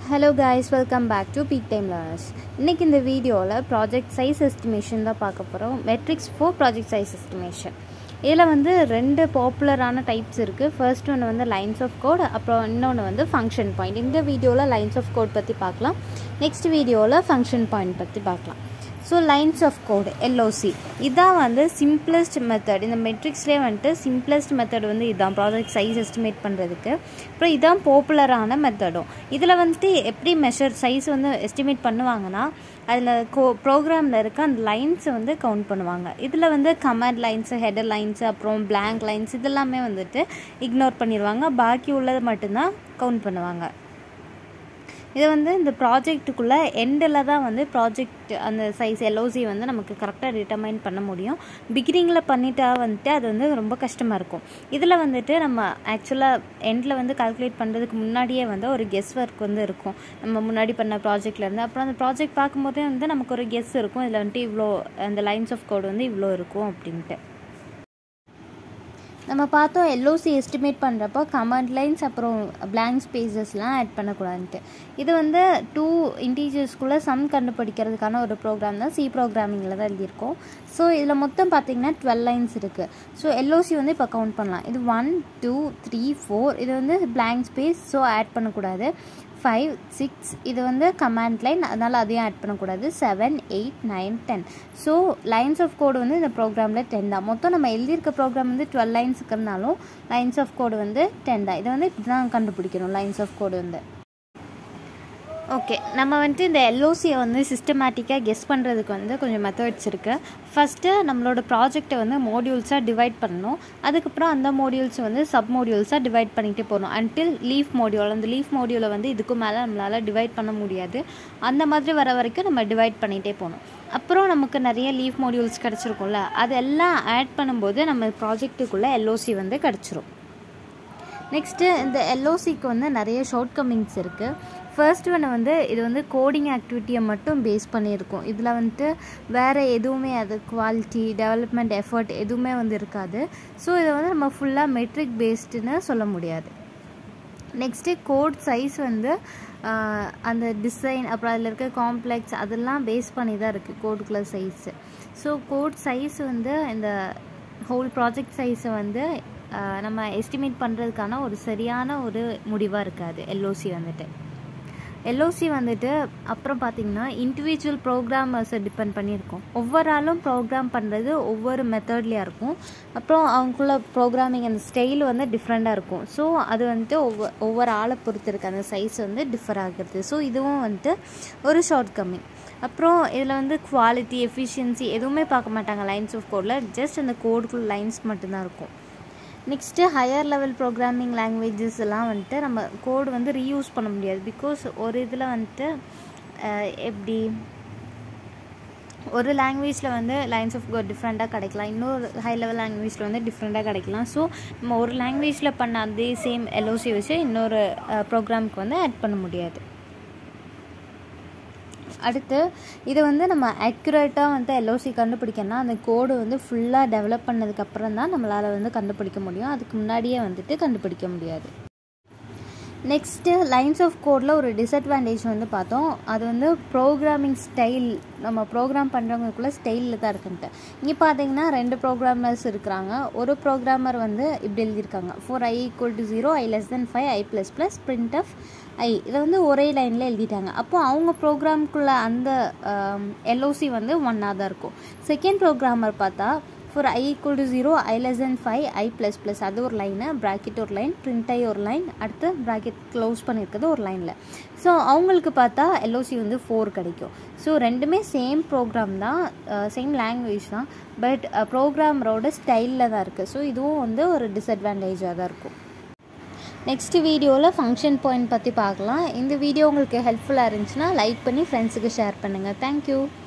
hello guys welcome back to Peak Time Learners இன்றைக்கி இந்த வீடியோவில் ப்ராஜெக்ட் சைஸ் எஸ்டிமேஷன் தான் பார்க்க போகிறோம் metrics for project size estimation இதில் வந்து ரெண்டு பாப்புலரான டைப்ஸ் இருக்குது ஃபர்ஸ்ட் ஒன்று வந்து லைன்ஸ் ஆஃப் கோட் அப்புறம் இன்னொன்று வந்து ஃபங்க்ஷன் பாயிண்ட் இந்த வீடியோவில் லைன்ஸ் ஆஃப் கோட் பற்றி பார்க்கலாம் நெக்ஸ்ட் வீடியோவில் ஃபங்க்ஷன் பாயிண்ட் பற்றி பார்க்கலாம் so lines of code L O C இதான் வந்து சிம்பிளஸ்ட் மெத்தட் இந்த மெட்ரிக்ஸ்லேயே வந்துட்டு சிம்பிளஸ்ட் மெத்தட் வந்து இதுதான் ப்ராஜெக்ட் சைஸ் எஸ்டிமேட் பண்ணுறதுக்கு அப்புறம் இதுதான் பாப்புலரான மெத்தடும் இதில் வந்துட்டு எப்படி மெஷர் சைஸ் வந்து எஸ்டிமேட் பண்ணுவாங்கன்னா அதில் கோ ப்ரோக்ராமில் இருக்க அந்த லைன்ஸை வந்து கவுண்ட் பண்ணுவாங்க இதில் வந்து கமெண்ட் லைன்ஸு ஹெடர் லைன்ஸு அப்புறம் பிளாங்க் லைன்ஸ் இதெல்லாமே வந்துட்டு இக்னோர் பண்ணிடுவாங்க பாக்கி உள்ளது மட்டும்தான் கவுண்ட் பண்ணுவாங்க இது வந்து இந்த ப்ராஜெக்ட்டுக்குள்ளே எண்டில் தான் வந்து ப்ராஜெக்ட் அந்த சைஸ் எல்ஓசி வந்து நமக்கு கரெக்டாக டிட்டர்மைன் பண்ண முடியும் பிகினிங்கில் பண்ணிட்டா வந்துட்டு அது வந்து ரொம்ப கஷ்டமாக இருக்கும் இதில் வந்துட்டு நம்ம ஆக்சுவலாக எண்டில் வந்து கால்குலேட் பண்ணுறதுக்கு முன்னாடியே வந்து ஒரு கெஸ் ஒர்க் வந்து இருக்கும் நம்ம முன்னாடி பண்ண ப்ராஜெக்ட்லேருந்து அப்புறம் அந்த ப்ராஜெக்ட் பார்க்கும்போதே வந்து நமக்கு ஒரு கெஸ் இருக்கும் இதில் வந்துட்டு இவ்வளோ அந்த லைன்ஸ் ஆஃப் கோட் வந்து இவ்வளோ இருக்கும் அப்படின்ட்டு நம்ம பார்த்தோம் எல்ஓசி எஸ்டிமேட் பண்ணுறப்போ கமெண்ட் லைன்ஸ் அப்புறம் பிளாங்க் ஸ்பேசஸ்லாம் ஆட் பண்ணக்கூடாதுன்ட்டு இது வந்து டூ இன்டீஜர்ஸ்குள்ளே சம் கண்டுபிடிக்கிறதுக்கான ஒரு ப்ரோக்ராம் தான் சி ப்ரோக்ராமிங்கில் தான் எழுதியிருக்கோம் ஸோ இதில் மொத்தம் பார்த்தீங்கன்னா டுவெல் லைன்ஸ் இருக்குது ஸோ எல்ஓசி வந்து இப்போ கவுண்ட் பண்ணலாம் இது ஒன் டூ த்ரீ ஃபோர் இது வந்து பிளாங்க் ஸ்பேஸ் ஸோ ஆட் பண்ணக்கூடாது ஃபைவ் சிக்ஸ் இது வந்து கமாண்ட் லைன் அதனால் அதையும் ஆட் பண்ணக்கூடாது seven eight nine ten so lines of code வந்து இந்த ப்ரோக்ராமில் டென் தான் மொத்தம் நம்ம எழுதியிருக்க ப்ரோக்ராம் வந்து டுவெல் லைன்ஸ் இருக்கிறனாலும் லைன்ஸ் ஆஃப் கோடு வந்து டென் தான் இதை வந்து இப்படி தான் கண்டுபிடிக்கணும் லைன்ஸ் ஆஃப் கோடு வந்து ஓகே நம்ம வந்துட்டு இந்த எல்ஓசியை வந்து சிஸ்டமேட்டிக்காக கெஸ் பண்ணுறதுக்கு வந்து கொஞ்சம் மெத்தட்ஸ் இருக்குது ஃபஸ்ட்டு நம்மளோட ப்ராஜெக்டை வந்து மோடியூல்ஸாக டிவைட் பண்ணணும் அதுக்கப்புறம் அந்த மோடியூல்ஸ் வந்து சப் மோடியூல்ஸாக டிவைட் பண்ணிகிட்டே போகணும் அன்டில் லீஃப் மோடியூல் அந்த லீஃப் மோடியூலை வந்து இதுக்கு மேலே நம்மளால் டிவைட் பண்ண முடியாது அந்த மாதிரி வர வரைக்கும் நம்ம டிவைட் பண்ணிகிட்டே போகணும் அப்புறம் நமக்கு நிறைய லீஃப் மோடியூல்ஸ் கிடச்சிருக்கும்ல அதெல்லாம் ஆட் பண்ணும்போது நம்ம ப்ராஜெக்ட்டுக்குள்ளே எல்ஓசி வந்து கிடச்சிரும் நெக்ஸ்ட்டு இந்த எல்ஓசிக்கு வந்து நிறைய ஷார்ட் கம்மிங்ஸ் இருக்குது ஃபர்ஸ்ட் ஒன்று வந்து இது வந்து கோடிங் ஆக்டிவிட்டியை மட்டும் பேஸ் பண்ணியிருக்கோம் இதில் வந்துட்டு வேறு எதுவுமே அது குவாலிட்டி டெவலப்மெண்ட் எஃபர்ட் எதுவுமே வந்து இருக்காது ஸோ இதை வந்து நம்ம ஃபுல்லாக மெட்ரிக் பேஸ்டுன்னு சொல்ல முடியாது நெக்ஸ்ட்டு கோட் சைஸ் வந்து அந்த டிசைன் அப்புறம் அதில் இருக்க காம்ப்ளெக்ஸ் அதெல்லாம் பேஸ் பண்ணி தான் இருக்குது கோடுக்குள்ள சைஸு ஸோ கோட் சைஸ் வந்து இந்த ஹோல் ப்ராஜெக்ட் சைஸை வந்து நம்ம எஸ்டிமேட் பண்ணுறதுக்கான ஒரு சரியான ஒரு முடிவாக இருக்காது எல்ஓசி வந்துட்டு எல்ஓசி வந்துட்டு அப்புறம் பார்த்திங்கன்னா இண்டிவிஜுவல் ப்ரோக்ராமர்ஸை டிபெண்ட் பண்ணியிருக்கோம் ஒவ்வொரு ஆளும் ப்ரோக்ராம் பண்ணுறது ஒவ்வொரு மெத்தட்லேயும் இருக்கும் அப்புறம் அவங்களுக்குள்ள ப்ரோக்ராமிங் அந்த ஸ்டைல் வந்து டிஃப்ரெண்ட்டாக இருக்கும் ஸோ அது வந்துட்டு ஒவ்வொரு ஒவ்வொரு ஆளை பொறுத்து இருக்குது அந்த சைஸ் வந்து டிஃபர் ஆகிறது ஸோ இதுவும் வந்துட்டு ஒரு ஷார்ட் கம்மி அப்புறம் இதில் வந்து குவாலிட்டி எஃபிஷியன்சி எதுவுமே பார்க்க மாட்டாங்க லைன்ஸ் ஆஃப் கோடில் ஜஸ்ட் அந்த கோடுக்குள்ள லைன்ஸ் மட்டும்தான் இருக்கும் next higher level programming languages எல்லாம் வந்துட்டு நம்ம கோடு வந்து ரீயூஸ் பண்ண முடியாது பிகாஸ் ஒரு இதில் வந்துட்டு எப்படி ஒரு லாங்குவேஜில் வந்து லைன்ஸ் ஆஃப் கோட் டிஃப்ரெண்ட்டாக கிடைக்கலாம் இன்னொரு ஹை லெவல் லாங்குவேஜில் வந்து டிஃப்ரெண்ட்டாக கிடைக்கலாம் ஸோ நம்ம ஒரு லாங்குவேஜில் பண்ண அதே சேம் எல்ஓசி வச்சு இன்னொரு ப்ரோக்ராமுக்கு வந்து ஆட் பண்ண முடியாது அடுத்து இதை வந்து நம்ம அக்யூரேட்டாக வந்து எல்ஓசி கண்டுபிடிக்கணும்னா அந்த கோடு வந்து ஃபுல்லாக டெவலப் பண்ணதுக்கப்புறம் தான் நம்மளால் வந்து கண்டுபிடிக்க முடியும் அதுக்கு முன்னாடியே வந்துட்டு கண்டுபிடிக்க முடியாது நெக்ஸ்ட்டு லைன்ஸ் ஆஃப் கோடில் ஒரு டிஸ்அட்வான்டேஜ் வந்து பார்த்தோம் அது வந்து ப்ரோக்ராமிங் ஸ்டைல் நம்ம ப்ரோக்ராம் பண்ணுறவங்களுக்குள்ள ஸ்டைலில் தான் இருக்குன்ட்டு இங்கே பார்த்தீங்கன்னா ரெண்டு ப்ரோக்ராமர்ஸ் இருக்கிறாங்க ஒரு ப்ரோக்ராமர் வந்து இப்படி எழுதியிருக்காங்க for i equal to zero i less than five i plus plus print of i இதை வந்து ஒரே லைனில் எழுதிட்டாங்க அப்போ அவங்க ப்ரோக்ராம்குள்ளே அந்த எல்ஓசி வந்து ஒன்னாக தான் இருக்கும் செகண்ட் ப்ரோக்ராமர் பார்த்தா for i equal to zero i less than five i plus plus அது ஒரு லைனு ப்ராக்கெட் ஒரு லைன் பிரிண்ட் ஐ ஒரு லைன் அடுத்து ப்ராக்கெட் க்ளோஸ் பண்ணியிருக்கிறது ஒரு லைனில் ஸோ அவங்களுக்கு பார்த்தா எல்ஓசி வந்து ஃபோர் கிடைக்கும் ஸோ ரெண்டுமே சேம் ப்ரோக்ராம் தான் சேம் லாங்குவேஜ் தான் பட் ப்ரோக்ராமரோட ஸ்டைலில் தான் இருக்குது ஸோ இதுவும் வந்து ஒரு டிஸ்அட்வான்டேஜாக தான் இருக்கும் நெக்ஸ்ட் வீடியோவில் ஃபங்க்ஷன் பாயிண்ட் பற்றி பார்க்கலாம் இந்த வீடியோ உங்களுக்கு ஹெல்ப்ஃபுல்லாக இருந்துச்சுன்னா லைக் பண்ணி ஃப்ரெண்ட்ஸுக்கு ஷேர் பண்ணுங்கள் தேங்க்யூ